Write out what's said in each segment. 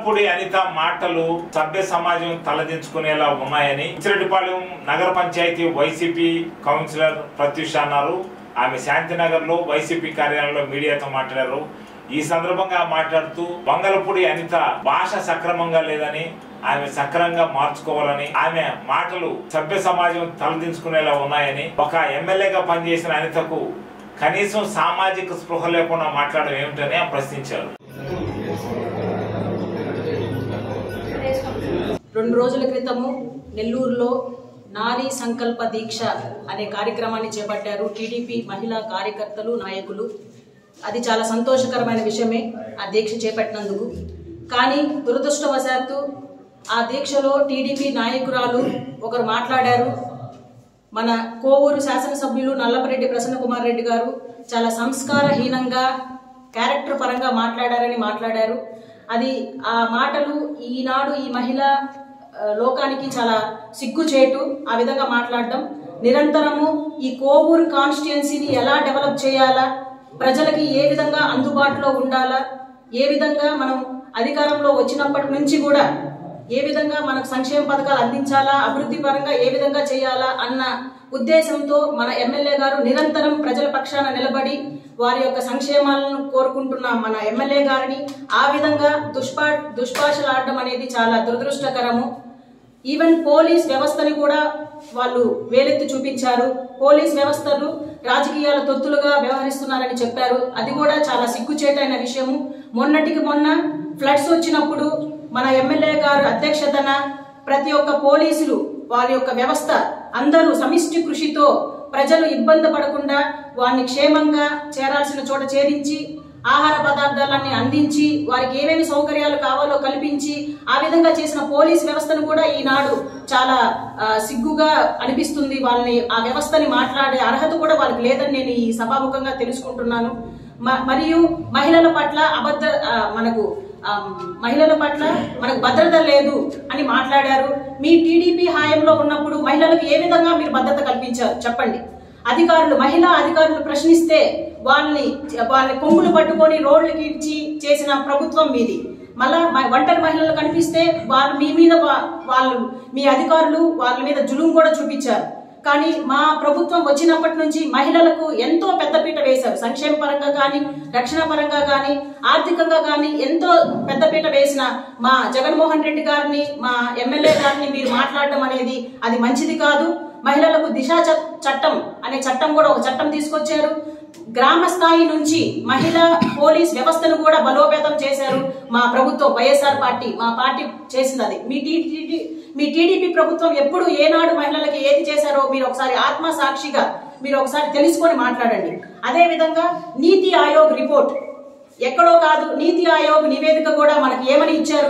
వంగలపూడి అనిత మాటలు సభ్య సమాజం తలదించుకునేలా ఉన్నాయని చిరటిపాలెం నగర పంచాయతీ వైసీపీ కౌన్సిలర్ ప్రత్యూష అన్నారు ఆమె శాంతినగర్ లో వైసీపీ కార్యాలయంలో మీడియాతో మాట్లాడారు ఈ సందర్భంగా మాట్లాడుతూ వంగలపూడి అనిత భాష సక్రమంగా లేదని ఆమె సక్రమంగా మార్చుకోవాలని ఆమె మాటలు సభ్య సమాజం తలదించుకునేలా ఉన్నాయని ఒక ఎమ్మెల్యేగా పనిచేసిన అనితకు కనీసం సామాజిక స్పృహ లేకుండా మాట్లాడడం ఏమిటని ఆమె ప్రశ్నించారు రెండు రోజుల క్రితము నెల్లూరులో నారీ సంకల్ప దీక్ష అనే కార్యక్రమాన్ని చేపట్టారు టీడీపీ మహిళా కార్యకర్తలు నాయకులు అది చాలా సంతోషకరమైన విషయమే ఆ దీక్ష చేపట్టినందుకు కానీ దురదృష్టవశాత్తు ఆ దీక్షలో టీడీపీ నాయకురాలు ఒకరు మాట్లాడారు మన కోవూరు శాసనసభ్యులు నల్లపరెడ్డి ప్రసన్న కుమార్ రెడ్డి గారు చాలా సంస్కారహీనంగా క్యారెక్టర్ పరంగా మాట్లాడారని మాట్లాడారు అది ఆ మాటలు ఈనాడు ఈ మహిళ ఆ, లోకానికి చాలా సిగ్గుచేటు ఆ విధంగా మాట్లాడడం నిరంతరము ఈ కోవూరు కాన్స్టిట్యున్సీని ఎలా డెవలప్ చేయాలా ప్రజలకి ఏ విధంగా అందుబాటులో ఉండాలా ఏ విధంగా మనం అధికారంలో వచ్చినప్పటి నుంచి కూడా ఏ విధంగా మనకు సంక్షేమ పథకాలు అందించాలా అభివృద్ధి పరంగా ఏ విధంగా చేయాలా అన్న ఉద్దేశంతో మన ఎమ్మెల్యే గారు నిరంతరం ప్రజల పక్షాన నిలబడి వారి యొక్క సంక్షేమాలను కోరుకుంటున్న మన ఎమ్మెల్యే గారిని ఆ విధంగా దుష్పా దుష్పాషలాడడం అనేది చాలా దురదృష్టకరము ఈవెన్ పోలీస్ వ్యవస్థని కూడా వాళ్ళు వేలెత్తి చూపించారు పోలీస్ వ్యవస్థలు రాజకీయాల తొత్తులుగా వ్యవహరిస్తున్నారని చెప్పారు అది కూడా చాలా సిగ్గుచేటైన విషయము మొన్నటికి మొన్న ఫ్లడ్స్ వచ్చినప్పుడు మన ఎమ్మెల్యే గారు అధ్యక్షతన ప్రతి ఒక్క పోలీసులు వారి యొక్క వ్యవస్థ అందరూ సమిష్టి కృషితో ప్రజలు ఇబ్బంది పడకుండా వారిని క్షేమంగా చేరాల్సిన చోట చేరించి ఆహార పదార్థాలన్నీ అందించి వారికి ఏమేమి సౌకర్యాలు కావాలో కల్పించి ఆ విధంగా చేసిన పోలీస్ వ్యవస్థను కూడా ఈనాడు చాలా ఆ, సిగ్గుగా అనిపిస్తుంది వాళ్ళని ఆ వ్యవస్థని మాట్లాడే అర్హత కూడా వాళ్ళకి లేదని నేను ఈ సభాముఖంగా తెలుసుకుంటున్నాను మ- మరియు మహిళల పట్ల అబద్ధ ఆ, మనకు ఆ, మహిళల పట్ల మనకు భద్రత లేదు అని మాట్లాడారు మీ టీడీపీ హాయంలో ఉన్నప్పుడు మహిళలకు ఏ విధంగా మీరు భద్రత కల్పించారు చెప్పండి అధికారులు మహిళా అధికారులు ప్రశ్నిస్తే వాళ్ళని వాళ్ళని కొంగులు పట్టుకొని రోడ్లకి ఇచ్చి చేసిన ప్రభుత్వం మీది మళ్ళా మ- ఒంటరి మహిళలు కనిపిస్తే వాళ్ళు మీ మీద వా- వాళ్ళు మీ అధికారులు వాళ్ళ మీద జులుం కూడా చూపించారు కానీ మా ప్రభుత్వం వచ్చినప్పటి నుంచి మహిళలకు ఎంతో పెద్దపీట వేశారు సంక్షేమ పరంగా కానీ రక్షణ పరంగా కానీ ఆర్థికంగా కానీ ఎంతో పెద్దపీట వేసిన మా జగన్మోహన్ రెడ్డి గారిని మా ఎమ్మెల్యే గారిని మీరు మాట్లాడడం అనేది అది మంచిది కాదు మహిళలకు దిశా చ- చట్టం అనే చట్టం కూడా ఒక చట్టం తీసుకొచ్చారు గ్రామ స్థాయి నుంచి మహిళా పోలీస్ వ్యవస్థను కూడా బలోపేతం చేశారు మా ప్రభుత్వం వైఎస్ఆర్ పార్టీ మా పార్టీ చేసింది అది మీ టీడీపీ మీ టీడీపీ ప్రభుత్వం ఎప్పుడు ఏనాడు మహిళలకి ఏది చేశారో మీరు ఒకసారి ఆత్మ సాక్షిగా మీరు ఒకసారి తెలుసుకొని మాట్లాడండి అదే విధంగా నీతి ఆయోగ్ రిపోర్ట్ ఎక్కడో కాదు నీతి ఆయోగ్ నివేదిక కూడా మనకి ఏమని ఇచ్చారు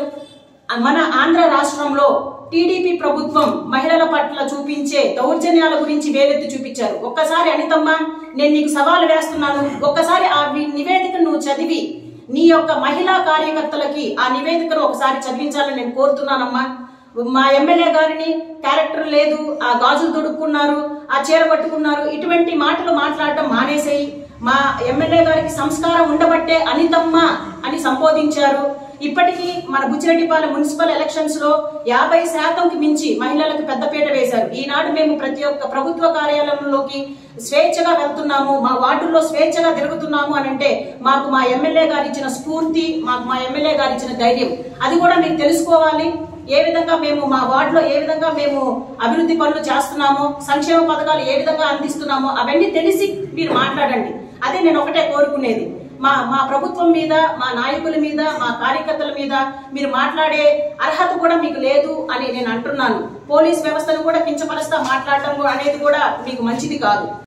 మన ఆంధ్ర రాష్ట్రంలో టీడీపీ ప్రభుత్వం మహిళల పట్ల చూపించే దౌర్జన్యాల గురించి వేలెత్తి చూపించారు ఒక్కసారి అనితమ్మ నేను నీకు సవాలు వేస్తున్నాను ఒక్కసారి ఆ వి- నివేదికను నువ్వు చదివి నీ యొక్క మహిళా కార్యకర్తలకి ఆ నివేదికను ఒకసారి చదివించాలని నేను కోరుతున్నానమ్మా మా ఎమ్మెల్యే గారిని క్యారెక్టర్ లేదు ఆ గాజులు తొడుక్కున్నారు ఆ చీర పట్టుకున్నారు ఇటువంటి మాటలు మాట్లాడటం మానేసేయి మా ఎమ్మెల్యే గారికి సంస్కారం ఉండబట్టే అనితమ్మ అని సంబోధించారు ఇప్పటికీ మన బుచ్చిరెడ్డిపాలెం మున్సిపల్ ఎలక్షన్స్ లో యాభై శాతంకి మించి మహిళలకు పెద్దపీట వేశారు ఈనాడు మేము ప్రతి ఒక్క ప్రభుత్వ కార్యాలయంలోకి స్వేచ్ఛగా వెళ్తున్నాము మా వార్డుల్లో స్వేచ్ఛగా తిరుగుతున్నాము అని అంటే మాకు మా ఎమ్మెల్యే గారు ఇచ్చిన స్ఫూర్తి మాకు మా ఎమ్మెల్యే గారు ఇచ్చిన ధైర్యం అది కూడా మీరు తెలుసుకోవాలి ఏ విధంగా మేము మా వార్డులో ఏ విధంగా మేము అభివృద్ధి పనులు చేస్తున్నామో సంక్షేమ పథకాలు ఏ విధంగా అందిస్తున్నామో అవన్నీ తెలిసి మీరు మాట్లాడండి అదే నేను ఒకటే కోరుకునేది మా మా ప్రభుత్వం మీద మా నాయకుల మీద మా కార్యకర్తల మీద మీరు మాట్లాడే అర్హత కూడా మీకు లేదు అని నేను అంటున్నాను పోలీస్ వ్యవస్థను కూడా కించపరుస్తా మాట్లాడటం అనేది కూడా మీకు మంచిది కాదు